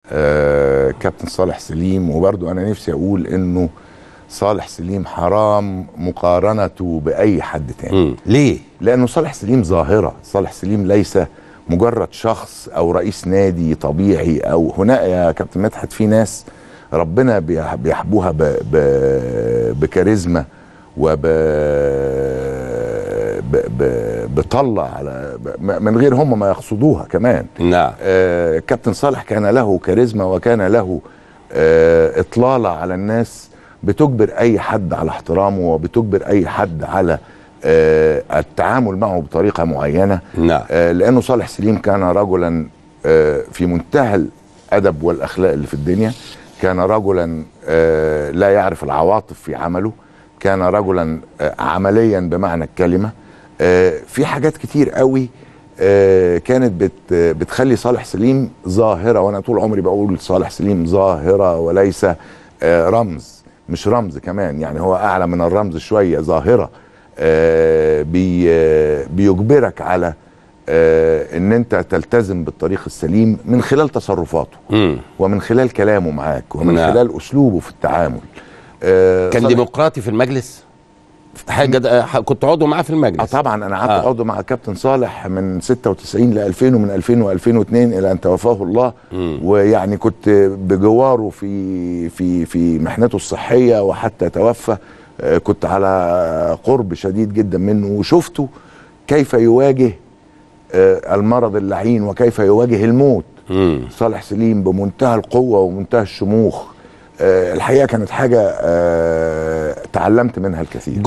آه كابتن صالح سليم وبرضو انا نفسي اقول انه صالح سليم حرام مقارنته باي حد تاني مم. ليه لانه صالح سليم ظاهره صالح سليم ليس مجرد شخص او رئيس نادي طبيعي او هنا يا كابتن مدحت في ناس ربنا بيح- بيحبوها ب... ب... بكاريزما وب ب... ب... بطلع على ب... من غير هم ما يقصدوها كمان نعم آه كابتن صالح كان له كاريزما وكان له آه اطلاله على الناس بتجبر اي حد على احترامه وبتجبر اي حد على آه التعامل معه بطريقه معينه نعم آه لانه صالح سليم كان رجلا آه في منتهى الادب والاخلاق اللي في الدنيا كان رجلا آه لا يعرف العواطف في عمله كان رجلا آه عمليا بمعنى الكلمه آه في حاجات كتير قوي آه كانت بت بتخلي صالح سليم ظاهره وانا طول عمري بقول صالح سليم ظاهره وليس آه رمز مش رمز كمان يعني هو اعلى من الرمز شويه ظاهره آه بي آه بيجبرك على آه ان انت تلتزم بالطريق السليم من خلال تصرفاته مم. ومن خلال كلامه معاك ومن نعم. خلال اسلوبه في التعامل آه كان صالح- ديمقراطي في المجلس حاجه ده- ح- كنت عضو معاه في اه المجلس طبعا انا قعدت آه. عضو مع كابتن صالح من 96 ل 2000 ومن 2000 و2002 الى ان توفاه الله مم. ويعني كنت بجواره في في في محنته الصحيه وحتى توفى آه، كنت على قرب شديد جدا منه وشفته كيف يواجه آه، المرض اللعين وكيف يواجه الموت مم. صالح سليم بمنتهى القوه ومنتهى الشموخ آه، الحقيقه كانت حاجه آه، تعلمت منها الكثير